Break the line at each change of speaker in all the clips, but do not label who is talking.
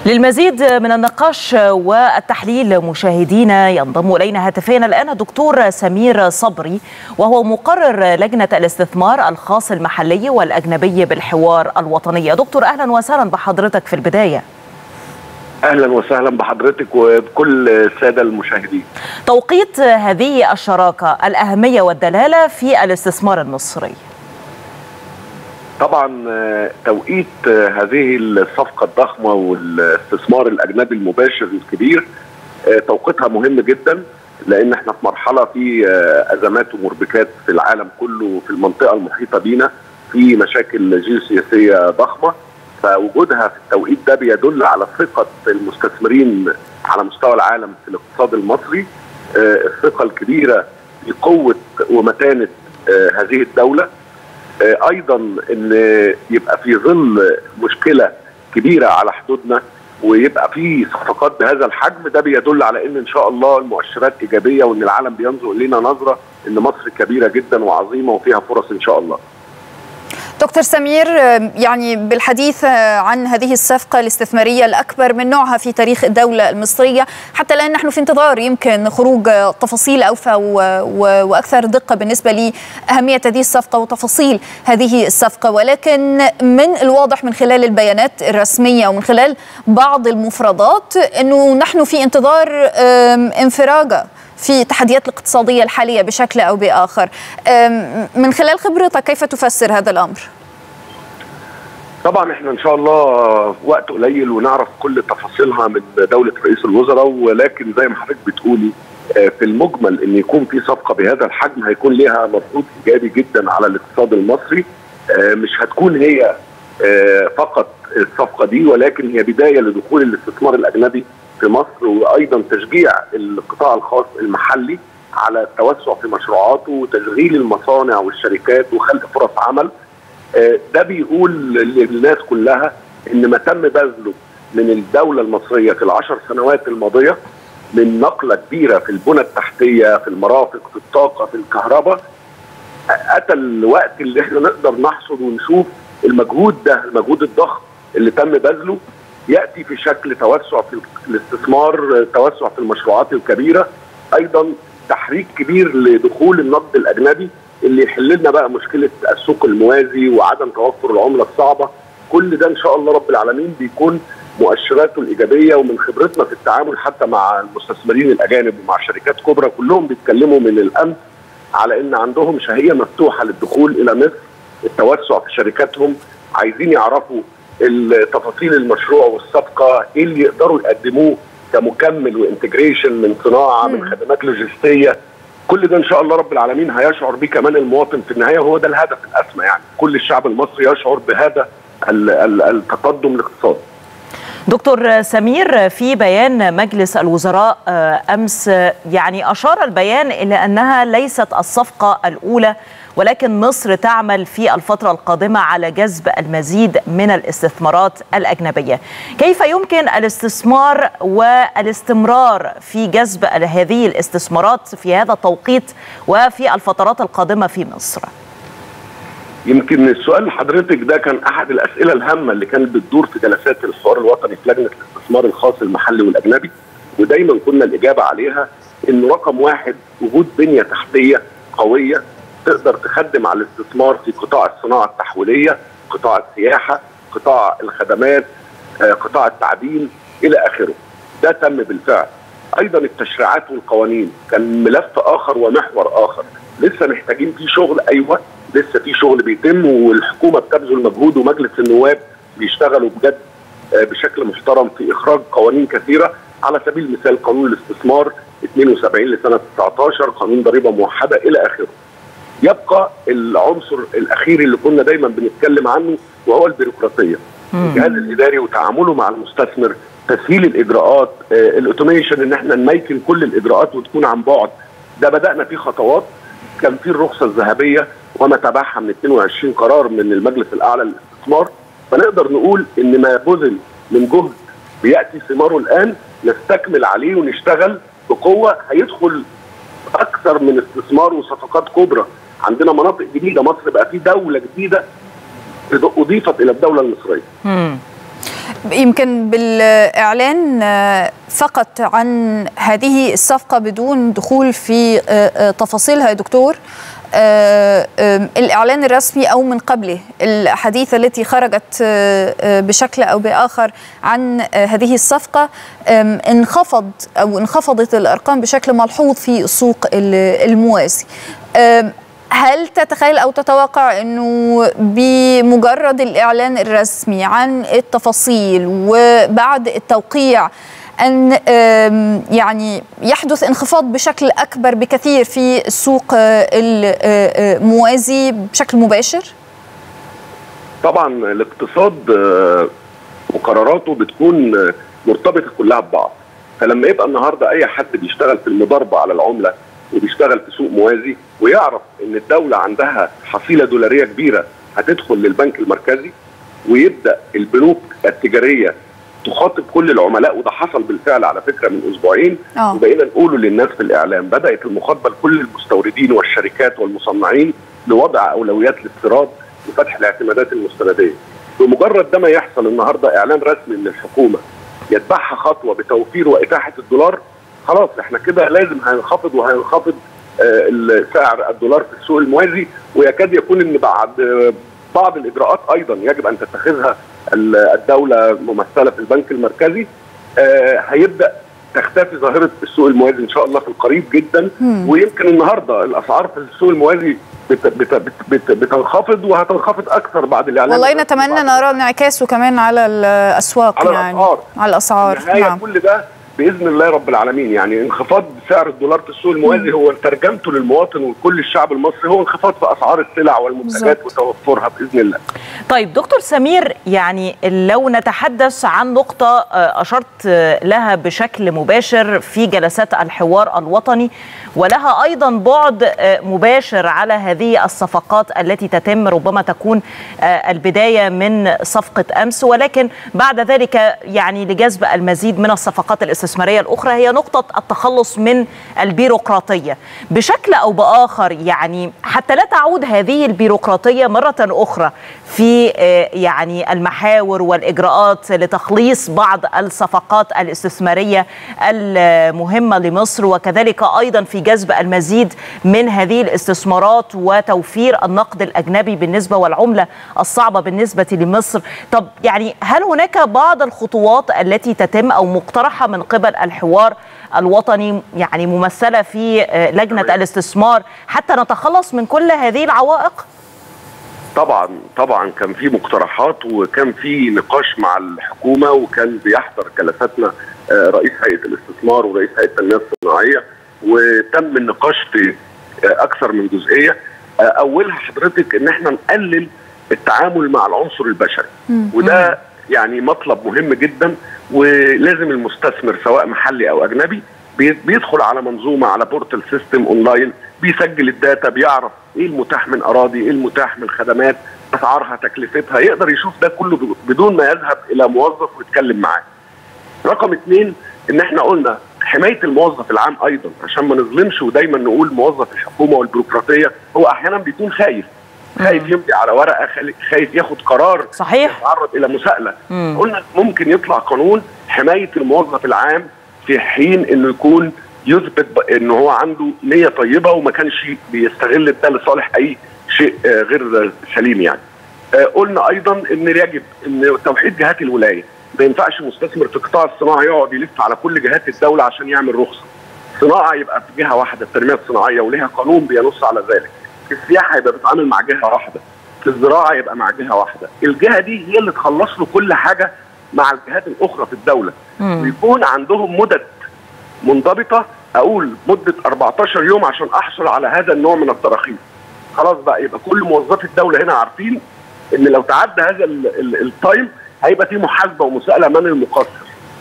للمزيد من النقاش والتحليل مشاهدينا ينضم الينا هاتفيا الان الدكتور سمير صبري وهو مقرر لجنه الاستثمار الخاص المحلي والاجنبي بالحوار الوطني دكتور اهلا وسهلا بحضرتك في البدايه
اهلا وسهلا بحضرتك وبكل الساده المشاهدين.
توقيت هذه الشراكه الاهميه والدلاله في الاستثمار المصري.
طبعا توقيت هذه الصفقه الضخمه والاستثمار الاجنبي المباشر الكبير توقيتها مهم جدا لان احنا في مرحله في ازمات ومربكات في العالم كله في المنطقه المحيطه بينا في مشاكل جيوسياسيه ضخمه فوجودها في التوقيت ده بيدل على ثقه المستثمرين على مستوى العالم في الاقتصاد المصري الثقه الكبيره في قوه ومتانه هذه الدوله ايضا ان يبقى في ظل مشكله كبيره على حدودنا ويبقى في صفقات بهذا الحجم ده بيدل على ان ان شاء الله المؤشرات ايجابيه وان العالم بينظر الينا نظره ان مصر كبيره جدا وعظيمه وفيها فرص ان شاء الله.
دكتور سمير يعني بالحديث عن هذه الصفقة الاستثمارية الأكبر من نوعها في تاريخ الدولة المصرية حتى الآن نحن في انتظار يمكن خروج تفاصيل أوفى وأكثر دقة بالنسبة لأهمية هذه الصفقة وتفاصيل هذه الصفقة ولكن من الواضح من خلال البيانات الرسمية ومن خلال بعض المفردات أنه نحن في انتظار انفراجة في التحديات الاقتصادية الحالية بشكل أو بآخر من خلال خبرتك كيف تفسر هذا الأمر؟
طبعا احنا ان شاء الله وقت قليل ونعرف كل تفاصيلها من دوله رئيس الوزراء ولكن زي ما حضرتك بتقولي في المجمل ان يكون في صفقه بهذا الحجم هيكون لها مردود ايجابي جدا على الاقتصاد المصري مش هتكون هي فقط الصفقه دي ولكن هي بدايه لدخول الاستثمار الاجنبي في مصر وايضا تشجيع القطاع الخاص المحلي على التوسع في مشروعاته وتشغيل المصانع والشركات وخلق فرص عمل ده بيقول للناس كلها ان ما تم بذله من الدوله المصريه في العشر سنوات الماضيه من نقله كبيره في البنى التحتيه في المرافق في الطاقه في الكهرباء اتى الوقت اللي احنا نقدر نحصد ونشوف المجهود ده المجهود الضخم اللي تم بذله ياتي في شكل توسع في الاستثمار توسع في المشروعات الكبيره ايضا تحريك كبير لدخول النقد الاجنبي اللي يحل لنا بقى مشكله السوق الموازي وعدم توفر العمله الصعبه كل ده ان شاء الله رب العالمين بيكون مؤشراته الايجابيه ومن خبرتنا في التعامل حتى مع المستثمرين الاجانب ومع شركات كبرى كلهم بيتكلموا من الامس على ان عندهم شهيه مفتوحه للدخول الى مصر التوسع في شركاتهم عايزين يعرفوا تفاصيل المشروع والصفقه ايه اللي يقدروا يقدموه كمكمل وانتجريشن من صناعه من خدمات لوجستيه كل ده ان شاء الله رب العالمين هيشعر بيه كمان المواطن في النهايه هو ده الهدف الاسمى يعني كل الشعب المصري يشعر بهذا التقدم الاقتصادي
دكتور سمير في بيان مجلس الوزراء امس يعني اشار البيان الى انها ليست الصفقه الاولى ولكن مصر تعمل في الفترة القادمة على جذب المزيد من الاستثمارات الأجنبية كيف يمكن الاستثمار والاستمرار في جذب هذه الاستثمارات في هذا التوقيت وفي الفترات القادمة في مصر؟
يمكن السؤال لحضرتك ده كان احد الاسئله الهامه اللي كانت بتدور في جلسات الحوار الوطني في لجنه الاستثمار الخاص المحلي والاجنبي ودايما كنا الاجابه عليها انه رقم واحد وجود بنيه تحتيه قويه تقدر تخدم على الاستثمار في قطاع الصناعه التحويليه، قطاع السياحه، قطاع الخدمات، قطاع التعدين الى اخره. ده تم بالفعل. ايضا التشريعات والقوانين كان ملف اخر ومحور اخر، لسه محتاجين فيه شغل ايوه، لسه في شغل بيتم والحكومه بتبذل مجهود ومجلس النواب بيشتغلوا بجد بشكل محترم في اخراج قوانين كثيره على سبيل المثال قانون الاستثمار 72 لسنه 19 قانون ضريبه موحده الى اخره. يبقى العنصر الاخير اللي كنا دايما بنتكلم عنه وهو البيروقراطيه الجهاز الاداري وتعامله مع المستثمر تسهيل الاجراءات آه، الاوتوميشن ان احنا نميكن كل الاجراءات وتكون عن بعد ده بدانا فيه خطوات كان في الرخصه الذهبيه وما تبعها من 22 قرار من المجلس الاعلى للاستثمار فنقدر نقول ان ما بذل من جهد بياتي ثماره الان نستكمل عليه ونشتغل بقوه هيدخل اكثر من استثمار وصفقات كبرى عندنا مناطق جديده مصر بقى في دوله جديده اضيفت الى الدوله المصريه
مم.
يمكن بالاعلان فقط عن هذه الصفقه بدون دخول في تفاصيلها يا دكتور الإعلان الرسمي أو من قبله الأحاديث التي خرجت بشكل أو بآخر عن هذه الصفقة انخفض أو انخفضت الأرقام بشكل ملحوظ في السوق الموازي هل تتخيل او تتوقع انه بمجرد الاعلان الرسمي عن التفاصيل وبعد التوقيع ان يعني يحدث انخفاض بشكل اكبر بكثير في السوق الموازي بشكل مباشر؟
طبعا الاقتصاد وقراراته بتكون مرتبطه كلها ببعض فلما يبقى النهارده اي حد بيشتغل في المضاربه على العمله وبيشتغل في سوق موازي ويعرف ان الدوله عندها حصيله دولاريه كبيره هتدخل للبنك المركزي ويبدا البنوك التجاريه تخاطب كل العملاء وده حصل بالفعل على فكره من اسبوعين
آه.
وبقينا نقوله للناس في الاعلام بدات المخاطبه لكل المستوردين والشركات والمصنعين لوضع اولويات الاستيراد وفتح الاعتمادات المستنديه بمجرد ده ما يحصل النهارده اعلان رسمي من الحكومه يتبعها خطوه بتوفير واتاحه الدولار خلاص احنا كده لازم هينخفض وهينخفض آه سعر الدولار في السوق الموازي ويكاد يكون ان بعد آه بعض الاجراءات ايضا يجب ان تتخذها الدوله ممثله في البنك المركزي آه هيبدا تختفي ظاهره السوق الموازي ان شاء الله في القريب جدا
مم.
ويمكن النهارده الاسعار في السوق الموازي بت بت بت بت بتنخفض وهتنخفض اكثر بعد الاعلان
والله نتمنى نرى انعكاسه كمان على الاسواق
على
يعني
الأسعار.
على الاسعار
النهايه نعم. كل ده باذن الله رب العالمين يعني انخفاض سعر الدولار في السوق الموازي هو ترجمته للمواطن وكل الشعب المصري هو انخفاض في اسعار السلع والمنتجات وتوفرها باذن الله.
طيب دكتور سمير يعني لو نتحدث عن نقطه اشرت لها بشكل مباشر في جلسات الحوار الوطني ولها ايضا بعد مباشر على هذه الصفقات التي تتم ربما تكون البدايه من صفقه امس ولكن بعد ذلك يعني لجذب المزيد من الصفقات الاستثماريه الاخرى هي نقطه التخلص من البيروقراطيه بشكل او باخر يعني حتى لا تعود هذه البيروقراطيه مره اخرى في يعني المحاور والاجراءات لتخليص بعض الصفقات الاستثماريه المهمه لمصر وكذلك ايضا في جذب المزيد من هذه الاستثمارات وتوفير النقد الاجنبي بالنسبه والعمله الصعبه بالنسبه لمصر طب يعني هل هناك بعض الخطوات التي تتم او مقترحه من قبل الحوار الوطني يعني ممثله في لجنه الاستثمار حتى نتخلص من كل هذه العوائق
طبعا طبعا كان في مقترحات وكان في نقاش مع الحكومه وكان بيحضر جلساتنا رئيس هيئه الاستثمار ورئيس هيئه التنميه الصناعيه وتم النقاش في اكثر من جزئيه اولها حضرتك ان احنا نقلل التعامل مع العنصر البشري وده يعني مطلب مهم جدا ولازم المستثمر سواء محلي او اجنبي بيدخل على منظومه على بورتال سيستم اونلاين بيسجل الداتا بيعرف ايه المتاح من اراضي ايه المتاح من خدمات اسعارها تكلفتها يقدر يشوف ده كله بدون ما يذهب الى موظف ويتكلم معاه رقم اثنين ان احنا قلنا حمايه الموظف العام ايضا عشان ما نظلمش ودايما نقول موظف الحكومه والبيروقراطيه هو احيانا بيكون خايف خايف يمضي على ورقه خايف ياخد قرار
صحيح
يتعرض الى مساءله قلنا ممكن يطلع قانون حمايه الموظف العام في حين انه يكون يثبت ان هو عنده نيه طيبه وما كانش بيستغل ده لصالح اي شيء غير سليم يعني. قلنا ايضا ان يجب ان توحيد جهات الولايه ما ينفعش مستثمر في قطاع الصناعه يقعد يلف على كل جهات الدوله عشان يعمل رخصه. صناعه يبقى في جهه واحده التنميه الصناعيه وليها قانون بينص على ذلك. في السياحه يبقى بيتعامل مع جهه واحده. في الزراعه يبقى مع جهه واحده. الجهه دي هي اللي تخلص له كل حاجه مع الجهات الاخرى في الدوله.
مم.
ويكون عندهم مدد منضبطه اقول مده 14 يوم عشان احصل على هذا النوع من التراخيص. خلاص بقى يبقى كل موظفي الدوله هنا عارفين ان لو تعدى هذا التايم هيبقى في محاسبه ومساءله من المقصر.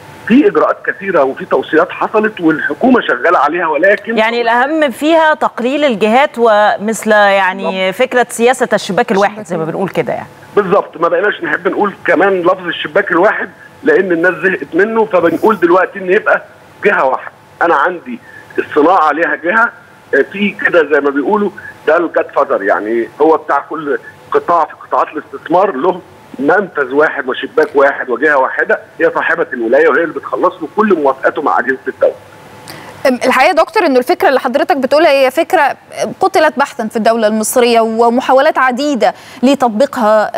في اجراءات كثيره وفي توصيات حصلت والحكومه شغاله عليها ولكن
يعني الاهم فيها تقليل الجهات ومثل يعني فكره سياسه الشباك الواحد زي ما بنقول كده يعني
بالظبط ما بقيناش نحب نقول كمان لفظ الشباك الواحد لان الناس زهقت منه فبنقول دلوقتي ان يبقى جهه واحده انا عندي الصناعه ليها جهه في كده زي ما بيقولوا ده الجاد فازر يعني هو بتاع كل قطاع في قطاعات الاستثمار له منفذ واحد وشباك واحد وجهه واحده هي صاحبه الولايه وهي اللي بتخلص له كل موافقاته مع اجهزه الدوله.
الحقيقه دكتور انه الفكره اللي حضرتك بتقولها هي فكره قتلت بحثا في الدوله المصريه ومحاولات عديده لتطبيقها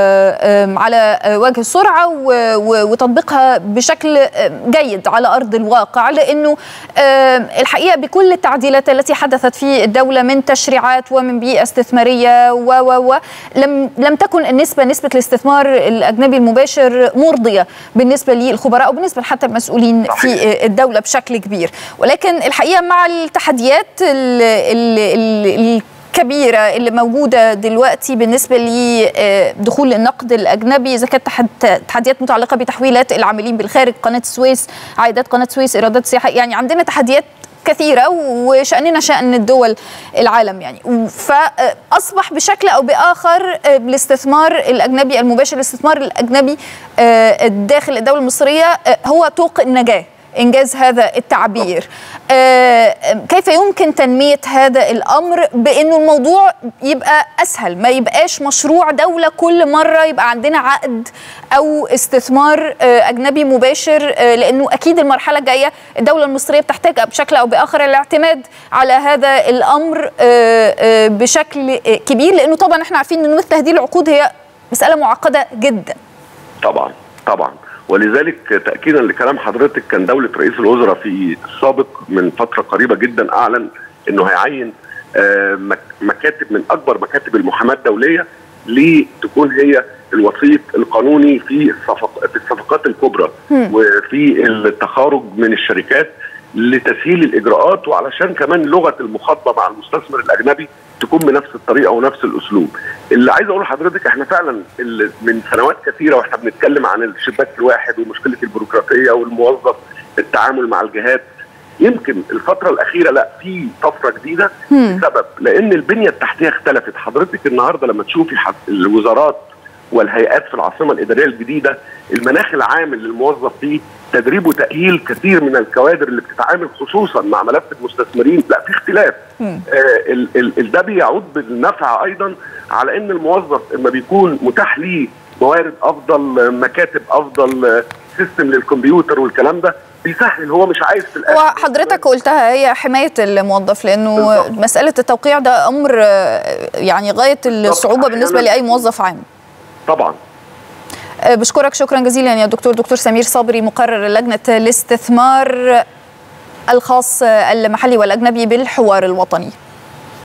على وجه السرعه وتطبيقها بشكل جيد على ارض الواقع لانه الحقيقه بكل التعديلات التي حدثت في الدوله من تشريعات ومن بيئه استثماريه و و و لم لم تكن النسبه نسبه الاستثمار الاجنبي المباشر مرضيه بالنسبه للخبراء وبالنسبه حتى المسؤولين في الدوله بشكل كبير ولكن الحقيقه مع التحديات ال ال ال الكبيرة اللي موجودة دلوقتي بالنسبة لدخول النقد الأجنبي إذا كانت تحديات متعلقة بتحويلات العاملين بالخارج قناة السويس عائدات قناة السويس إيرادات سياحة يعني عندنا تحديات كثيرة وشأننا شأن الدول العالم يعني فأصبح بشكل أو بآخر الاستثمار الأجنبي المباشر الاستثمار الأجنبي داخل الدولة المصرية هو طوق النجاة انجاز هذا التعبير آه كيف يمكن تنميه هذا الامر بانه الموضوع يبقى اسهل ما يبقاش مشروع دوله كل مره يبقى عندنا عقد او استثمار آه اجنبي مباشر آه لانه اكيد المرحله الجايه الدوله المصريه بتحتاج بشكل او باخر الاعتماد على هذا الامر بشكل كبير لانه طبعا احنا عارفين ان مثل هذه العقود هي مساله معقده جدا
طبعا طبعا ولذلك تاكيدا لكلام حضرتك كان دوله رئيس الوزراء في السابق من فتره قريبه جدا اعلن انه هيعين مكاتب من اكبر مكاتب المحاماه الدوليه لتكون هي الوسيط القانوني في الصفق في الصفقات الكبرى وفي التخارج من الشركات لتسهيل الاجراءات وعلشان كمان لغه المخاطبه مع المستثمر الاجنبي تكون بنفس الطريقه ونفس الاسلوب. اللي عايز اقول لحضرتك احنا فعلا من سنوات كثيره واحنا بنتكلم عن الشباك الواحد ومشكله البيروقراطيه والموظف التعامل مع الجهات يمكن الفتره الاخيره لا في طفره جديده بسبب لان البنيه التحتيه اختلفت حضرتك النهارده لما تشوفي الوزارات والهيئات في العاصمه الاداريه الجديده المناخ العام للموظف فيه تدريب وتاهيل كثير من الكوادر اللي بتتعامل خصوصا مع ملف المستثمرين لا في اختلاف آه ال ال ده بيعود بالنفع ايضا على ان الموظف لما بيكون متاح ليه موارد افضل مكاتب افضل سيستم للكمبيوتر والكلام ده بيسهل هو مش عايز في
الاخر وحضرتك قلتها هي حمايه الموظف لانه بالضبط. مساله التوقيع ده امر يعني غايه الصعوبه بالنسبه لاي موظف عام
طبعا
بشكرك شكرا جزيلا يا دكتور دكتور سمير صبري مقرر لجنه الاستثمار الخاص المحلي والاجنبي بالحوار الوطني